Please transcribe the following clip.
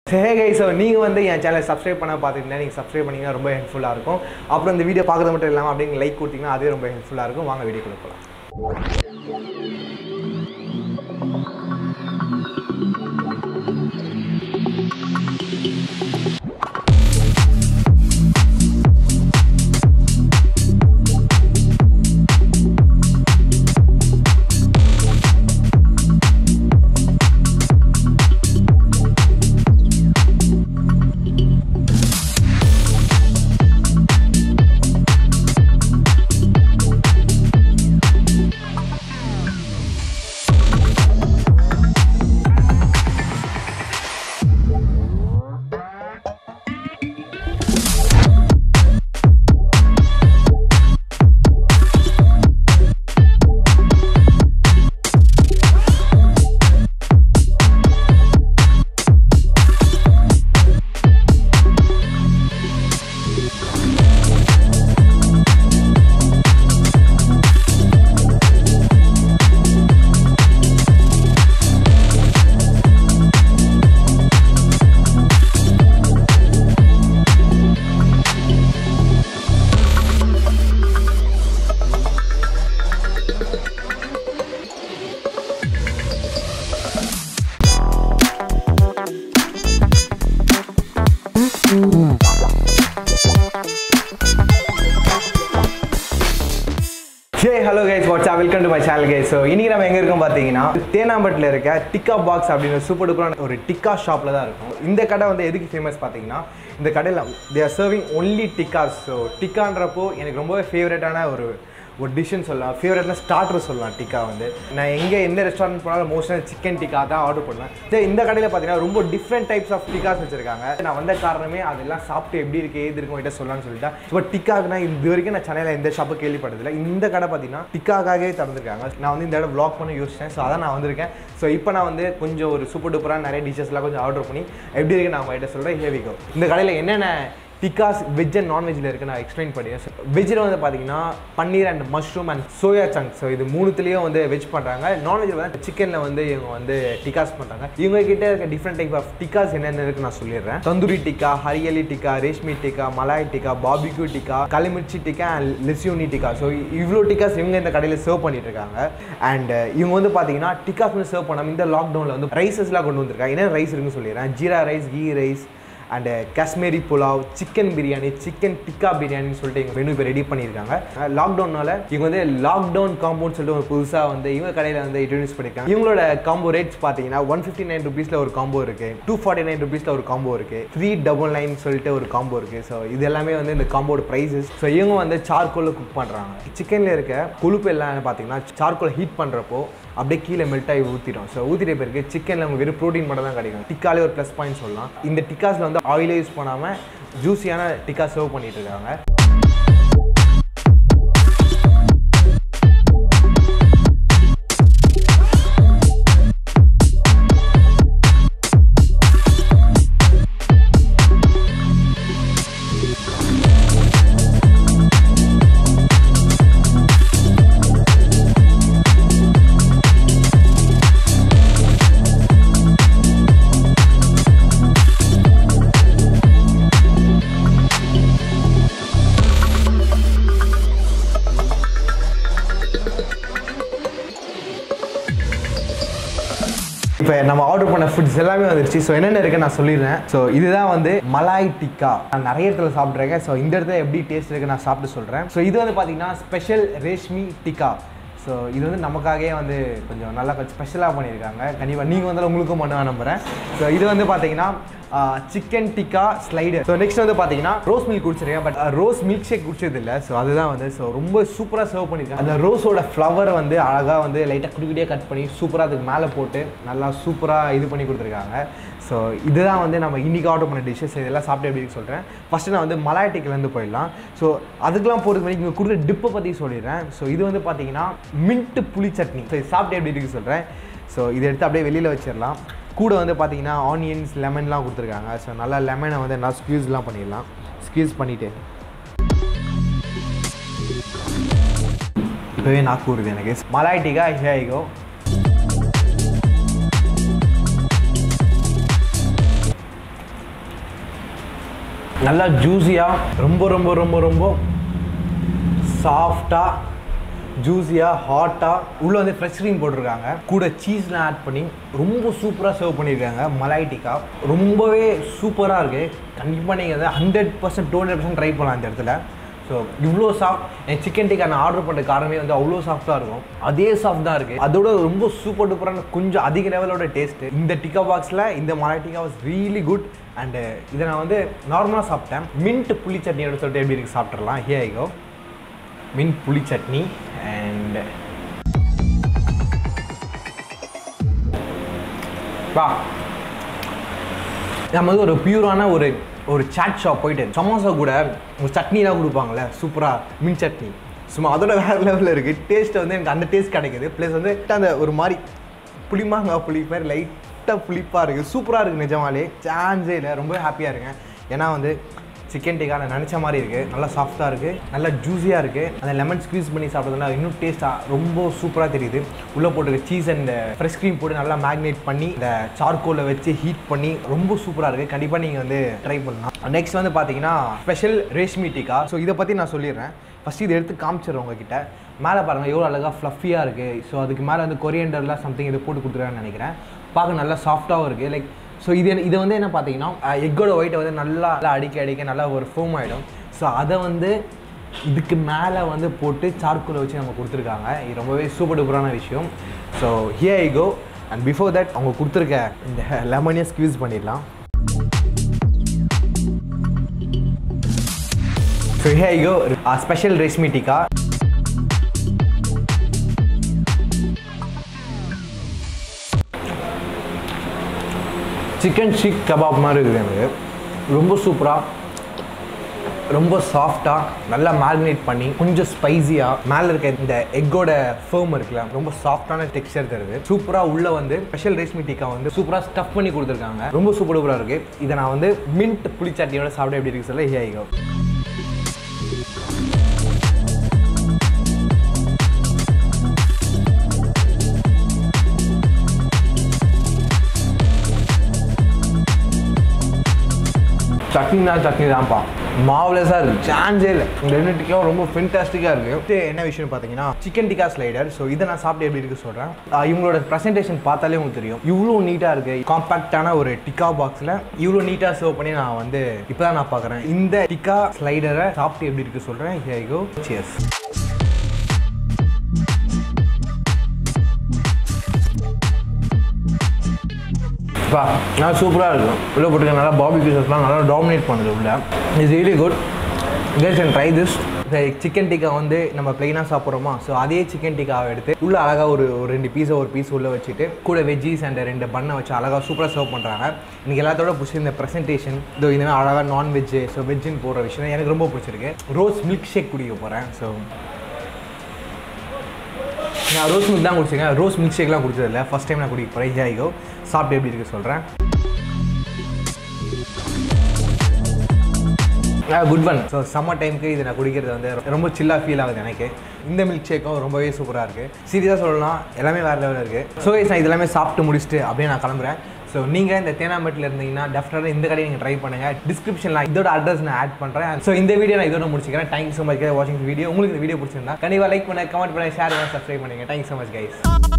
ஹே guy so நீங்கள் வந்து என் சேனலை சப்ஸ்கிரைப் பண்ண பார்த்துக்கிட்டீங்கன்னா நீங்கள் சப்ஸ்கிரைப் பண்ணிங்கன்னா ரொம்ப ஹெல்ப்ஃபுல்லாக இருக்கும் அப்புறம் இந்த வீடியோ பார்க்குறது மட்டும் இல்லாமல் அப்படியே நீங்கள் லைக் கொடுத்தீங்கன்னா அதே ரொம்ப ஹெல்ப்ஃபுல்லாக இருக்கும் வாங்க வீடியோக்குள்ள போகலாம் hey hello guys what's welcome to my channel guys so இன்னைக்கு நம்ம எங்கே இருக்கோம் பார்த்தீங்கன்னா தேனாம்பட்டில் இருக்க டிக்கா பாக்ஸ் அப்படின்னு சூப்பர் டூப்பரான ஒரு டிக்கா ஷாப்பில் தான் இருக்கும் இந்த கடை வந்து எதுக்கு ஃபேமஸ் பார்த்தீங்கன்னா இந்த கடையில் they are serving only tikkas so டிக்கான்றப்போ எனக்கு ரொம்பவே ஃபேவரட்டான ஒரு ஒரு டிஷ்ஷுன்னு சொல்லலாம் ஃபேவரட்னா ஸ்டார்டர் சொல்லலாம் டிக்கா வந்து நான் எங்கே எந்த ரெஸ்டாரண்ட் போனாலும் மோஸ்ட்டாக சிக்கன் டிக்கா தான் ஆர்டர் பண்ணுவேன் சரி இந்த கடையில் பார்த்தீங்கன்னா ரொம்ப டிஃப்ரெண்ட் டைப்ஸ் ஆஃப் டிக்காஸ் வச்சிருக்காங்க நான் வந்த காரணமே அதெல்லாம் சாப்பிட்டு எப்படி இருக்கு ஏது இருக்கும் கிட்ட சொல்லலாம்னு சொல்லிட்டு இப்போ டிக்காக்குனா இது வரைக்கும் நான் சென்னையில் எந்த ஷாப்பு கேள்விப்பட்டதில்லை இந்த கடை பார்த்தீங்கன்னா டிக்காக்காகவே திறந்துருக்காங்க நான் வந்து இந்த இடம் vlog பண்ண யோசிச்சேன் ஸோ அதான் நான் வந்திருக்கேன் ஸோ இப்போ நான் வந்து கொஞ்சம் ஒரு சூப்பர் டூப்பராக நிறைய டிஷ்ஷஸ்லாம் கொஞ்சம் ஆர்டர் பண்ணி எப்படி இருக்கு நான் உங்கள்கிட்ட சொல்கிறேன் ஹேவிகோ இந்த கடையில் என்னென்ன டிக்காஸ் வெஜ் அண்ட் நான்வெஜ்ல இருக்கு நான் எக்ஸ்பிளைன் பண்ணிடுறேன் வெஜ்ஜில் வந்து பார்த்தீங்கன்னா paneer and mushroom and soya chunk so இது மூணுத்துலேயும் வந்து வெஜ் பண்ணுறாங்க நான்வெஜ்ல வந்து சிக்கனில் வந்து இவங்க வந்து டிக்காஸ் பண்ணுறாங்க இவங்க கிட்ட இருக்க டிஃப்ரெண்ட் டைப் ஆஃப் டிக்காஸ் என்னென்ன இருக்கு நான் சொல்லிடுறேன் tandoori tikka hariyali tikka reshmi tikka malai tikka barbecue tikka kalimirchi tikka and lasooni tikka so இவ்வளோ டிக்காஸ் இவங்க இந்த கடையில் சர்வ் பண்ணிட்டு இருக்காங்க அண்ட் இவங்க வந்து பார்த்தீங்கன்னா டிக்காஸ் வந்து சர்வ் பண்ணாமல் இந்த லாக்டவுனில் வந்து ரைஸஸ்லாம் கொண்டு வந்திருக்காங்க என்ன ரைஸ் இருக்குன்னு சொல்லிடுறேன் jeera rice ghee rice and Kashmiri pulao chicken biryani chicken tikka பிரியாணின்னு சொல்லிட்டு எங்கள் மெனு இப்போ ரெடி பண்ணியிருக்காங்க லாக்டவுனால இவங்க வந்து லாக்டவுன் காம்போன்னு சொல்லிட்டு ஒரு புதுசாக வந்து இவங்க கடையில் வந்து இன்ட்ரடியூஸ் பண்ணியிருக்காங்க இவங்களோட காம்போ ரேட்ஸ் பார்த்தீங்கன்னா ஒன் ஃபிஃப்டி நைன் ருபீஸில் ஒரு காம்போ இருக்குது டூ ஃபார்ட்டி நைன் ருபீஸில் ஒரு காம்போ இருக்குது த்ரீ டபுள் நைன் சொல்லிட்டு ஒரு காம்போ இருக்குது ஸோ இது எல்லாமே வந்து இந்த காம்போட ப்ரைஸஸ் ஸோ இவங்க வந்து சார்கோலில் குக் பண்ணுறாங்க சிக்கனில் இருக்க கொழுப்பு எல்லாம் பார்த்தீங்கன்னா சார்கோலை ஹீட் பண்ணுறப்போ அப்படியே கீழே மெல்ட் ஆகி ஊற்றிடும் ஸோ ஊற்றிட்ட பிறகு சிக்கனில் உங்களுக்கு வெறும் ப்ரோட்டீன் மட்டும் தான் கிடைக்கும் டிக்காலே ஒரு ப்ளஸ் பாயிண்ட் சொல்லலாம் இந்த டிக்காஸில் வந்து ஆயிலே யூஸ் பண்ணாமல் ஜூஸியான டிக்கா சர்வ் பண்ணிட்டு இருக்காங்க இப்போ நம்ம ஆர்டர் பண்ண ஃபுட்ஸ் எல்லாமே வந்துருச்சு ஸோ என்னென்ன இருக்குன்னு நான் சொல்லிடுறேன் ஸோ இதுதான் வந்து மலாய் டிக்கா நான் நிறைய இடத்துல சாப்பிட்ருக்கேன் ஸோ இந்த இடத்துல எப்படி டேஸ்ட் இருக்கு நான் சாப்பிட்டு சொல்கிறேன் ஸோ இது வந்து பார்த்தீங்கன்னா ஸ்பெஷல் ரேஷ்மி டிக்கா ஸோ இது வந்து நமக்காகவே வந்து கொஞ்சம் நல்லா கொஞ்சம் ஸ்பெஷலாக பண்ணியிருக்காங்க கண்டிப்பாக நீங்கள் வந்தாலும் உங்களுக்கும் பண்ணுவேன் நம்புகிறேன் ஸோ இது வந்து பார்த்தீங்கன்னா chicken tikka slider so next வந்து பார்த்தீங்கன்னா ரோஸ் மில்க் குடிச்சிருக்கேன் பட் ரோஸ் மில்க் ஷேக் குடிச்சது இல்லை ஸோ அதுதான் வந்து ஸோ ரொம்ப சூப்பராக சர்வ் பண்ணியிருக்காங்க அந்த ரோஸோட ஃப்ளவர் வந்து அழகாக வந்து லைட்டாக குட்டி குட்டியாக கட் பண்ணி சூப்பராக அதுக்கு மேலே போட்டு நல்லா சூப்பராக இது பண்ணி கொடுத்துருக்காங்க ஸோ இதுதான் வந்து நம்ம இன்னைக்கு ஆர்டர் பண்ண டிஷ்ஷஸ் இதெல்லாம் சாப்பிட்டு எப்படி இருக்கு சொல்கிறேன் ஃபஸ்ட்டு நான் வந்து மலாய் டிக்கிலேருந்து போயிடலாம் ஸோ அதுக்கெலாம் போகிறதுக்கு முன்னாடி இங்கே கொடுக்குற டிப்பை பற்றி சொல்லிடுறேன் ஸோ இது வந்து பார்த்தீங்கன்னா மின்ட் புளி சட்னி ஸோ இது சாப்பிட்டு எப்படி இருக்கு சொல்கிறேன் ஸோ இதை எடுத்து அப்படியே வெளியில் வச்சிடலாம் கூட வந்து பார்த்தீங்கன்னா ஆனியன்ஸ் லெமன்லாம் கொடுத்துருக்காங்க ஸோ நல்லா லெமனை வந்து நல்லா ஸ்க்யூஸ்லாம் பண்ணிடலாம் ஸ்க்யூஸ் பண்ணிவிட்டு இப்போவே நாக்கு வருது எனக்கு மலாய் டிக்கா ஹியாயிகோ நல்லா ஜூஸியாக ரொம்ப ரொம்ப ரொம்ப ரொம்ப சாஃப்டாக ஜூஸியாக ஹாட்டாக உள்ளே வந்து ஃப்ரெஷ் க்ரீம் போட்டிருக்காங்க கூட சீஸ்லாம் ஆட் பண்ணி ரொம்ப சூப்பராக சர்வ் பண்ணியிருக்காங்க மலாய் டிக்கா ரொம்பவே சூப்பராக இருக்குது கண்டிப்பாக நீங்கள் வந்து hundred percent two hundred percent try பண்ணலாம் இந்த இடத்துல ஸோ இவ்வளோ சாஃப்ட் என் சிக்கன் டிக்கா நான் ஆர்டர் பண்ண காரணமே வந்து அவ்வளோ சாஃப்டாக இருக்கும் அதே சாஃப்ட் தான் இருக்குது அதோட ரொம்ப சூப்பர் டூப்பரான கொஞ்சம் அதிக லெவலோட டேஸ்ட்டு இந்த டிக்கா பாக்ஸில் இந்த malai tikka was really good and இதை நான் வந்து நார்மலாக சாப்பிட்டேன் மின்ட் புளி சட்னியோட சொல்லிட்டு எப்படி இருக்கு சாப்பிட்றலாம் ஹே ஐகோ மின் புளி சட்னி அண்ட் வா நம்ம வந்து ஒரு பியூரான ஒரு ஒரு சாட் ஷாப் போயிட்டு சமோசா கூட ஒரு சட்னிலாம் கொடுப்பாங்கல்ல சூப்பராக மின் சட்னி சும்மா அதோட வேறு லெவலில் இருக்குது டேஸ்ட் வந்து எனக்கு அந்த டேஸ்ட் கிடைக்குது ப்ளஸ் வந்து அந்த ஒரு மாதிரி புளிமாங்காய் புளி மாதிரி லைட்டாக புளிப்பாக இருக்குது சூப்பராக இருக்குது நிஜமாலே சான்ஸே இல்லை ரொம்ப ஹாப்பியாக இருக்கேன் ஏன்னா வந்து சிக்கன் டிக்கா நான் நினச்ச மாதிரி இருக்குது நல்லா சாஃப்டாக இருக்குது நல்லா ஜூஸியாக இருக்குது அந்த லெமன் ஸ்க்வீஸ் பண்ணி சாப்பிட்றதுனால இன்னும் டேஸ்ட்டாக ரொம்ப சூப்பராக தெரியுது உள்ளே போட்டுருக்க சீஸ் அண்ட் ஃப்ரெஷ் க்ரீம் போட்டு நல்லா மேக்னேட் பண்ணி இந்த சார்கோலில் வச்சு ஹீட் பண்ணி ரொம்ப சூப்பராக இருக்குது கண்டிப்பாக நீங்கள் வந்து ட்ரை பண்ணலாம் நெக்ஸ்ட் வந்து பார்த்தீங்கன்னா ஸ்பெஷல் ரேஷ்மி டிக்கா ஸோ இதை பற்றி நான் சொல்லிடுறேன் ஃபஸ்ட் இதை எடுத்து காமிச்சிடுறேன் உங்ககிட்ட மேலே பாருங்கள் எவ்வளோ அழகாக ஃப்ளஃபியாக இருக்குது ஸோ அதுக்கு மேலே வந்து கொரியண்டர்லாம் சம்திங் இது போட்டு கொடுத்துருக்கான்னு நினைக்கிறேன் பார்க்க நல்லா சாஃப்டாகவும் இருக்குது லைக் ஸோ இது இது வந்து என்ன பார்த்தீங்கன்னா எக்கோட ஒயிட்டை வந்து நல்லா நல்லா அடிக்க அடிக்க நல்லா ஒரு ஃபோம் ஆகிடும் ஸோ அதை வந்து இதுக்கு மேலே வந்து போட்டு சார்கோலை வச்சு நம்ம கொடுத்துருக்காங்க இது ரொம்பவே சூப்பர் டூப்பரான விஷயம் so here I go and before that அவங்க கொடுத்துருக்க இந்த லெமனியை ஸ்க்வீஸ் பண்ணிடலாம் so here I go special reshmi tikka chicken seekh kebab மாதிரி இருக்குது எனக்கு ரொம்ப சூப்பராக ரொம்ப சாஃப்டாக நல்லா மேரினேட் பண்ணி கொஞ்சம் ஸ்பைஸியாக மேலே இருக்க இந்த எக்கோட ஃபேம் இருக்குல்ல ரொம்ப சாஃப்டான டெக்ஸ்டர் தருது சூப்பராக உள்ளே வந்து ஸ்பெஷல் ரேஷ்மி டிக்கா வந்து சூப்பராக ஸ்டஃப் பண்ணி கொடுத்துருக்காங்க ரொம்ப சூப்பர் சூப்பராக இருக்குது இதை நான் வந்து மின்ட் புளிச்சாட்டியோட சாப்பிட எப்படி இருக்கு சொல்ல ஹியாயிகோ சட்னினா சட்னி தான்ப்பா மாவலஸாக இருக்குது சான்ஸே இல்லை இந்த ரெண்டு டிக்காவும் ரொம்ப ஃபென்டாஸ்டிக்காக இருக்குது என்ன விஷயம் பார்த்தீங்கன்னா சிக்கன் டிக்கா ஸ்லைடர் ஸோ இதை நான் சாப்பிட்டு எப்படி இருக்கு சொல்கிறேன் இவங்களோட ப்ரெசன்டேஷன் பார்த்தாலே உங்களுக்கு தெரியும் இவ்வளோ நீட்டாக இருக்குது காம்பேக்டான ஒரு டிக்கா பாக்ஸில் இவ்வளோ நீட்டாக சர்வ் பண்ணி நான் வந்து இப்போ தான் நான் பார்க்குறேன் இந்த டிக்கா ஸ்லைடரை சாப்பிட்டு எப்படி இருக்கு சொல்கிறேன் ஹியர் கோ சியர்ஸ் பா நல்லா சூப்பராக இருக்கும் உள்ளே போட்டுக்க நல்லா பாபி பீசஸ்லாம் நல்லா டாமினேட் பண்ணுது உள்ள it's really good guys and try this chicken tikka வந்து நம்ம ப்ளைனாக சாப்பிட்றோமா ஸோ அதே சிக்கன் டிக்காவை எடுத்து உள்ள அழகாக ஒரு ஒரு ரெண்டு பீஸை ஒரு பீஸ் உள்ளே வச்சுட்டு கூட வெஜ்ஜீஸ் அண்ட் ரெண்டு பண்ணை வச்சு அழகாக சூப்பராக சர்வ் பண்ணுறாங்க இன்றைக்கி எல்லாத்தோட பிடிச்சி இந்த ப்ரெசன்டேஷன் இதோ இந்த மாதிரி அழகாக நான்வெஜ்ஜு ஸோ வெஜ்ஜுன்னு போடுற விஷயம் எனக்கு ரொம்ப பிடிச்சிருக்கு ரோஸ் மில்க் ஷேக் குடிக்க போகிறேன் ஸோ நான் ரோஸ் மில்க் தான் குடிச்சிருக்கேன் ரோஸ் மில்க் ஷேக்லாம் குடிச்சதில்ல ஃபஸ்ட் டைம் நான் குடிக்க போகிறேன் ஜாயிகோ சாப்பிட்டு எப்படி இருக்கு சொல்கிறேன் குட் ஒன் ஸோ சம்மர் டைமுக்கு இது நான் குடிக்கிறது வந்து ரொம்ப சில்லாக ஃபீல் ஆகுது எனக்கு இந்த மில்க் ஷேக்கும் ரொம்பவே சூப்பராக இருக்குது சீரியஸாக சொல்லலாம் எல்லாமே வேறு லெவலில் இருக்குது ஸோ நான் இதெல்லாமே சாப்பிட்டு முடிச்சுட்டு அப்படியே நான் கிளம்புறேன் ஸோ நீங்கள் இந்த தேனாம்பேட்டில் இருந்தீங்கன்னா டெஃபினட்டாக இந்த கடையை நீங்கள் ட்ரை பண்ணுங்கள் டிஸ்கிரிப்ஷனில் இதோட அட்ரஸ் நான் ஆட் பண்ணுறேன் ஸோ இந்த வீடியோ நான் இதோட முடிச்சுக்கிறேன் தேங்க்யூ ஸோ மச் வாட்சிங் வீடியோ உங்களுக்கு இந்த வீடியோ பிடிச்சிருந்தா கண்டிப்பாக லைக் பண்ணுங்கள் கமெண்ட் பண்ணுங்கள் ஷேர் பண்ணுங்கள் சப்ஸ்கிரைப் பண்ணுங்கள் தேங்க்யூ ஸோ மச் கைஸ்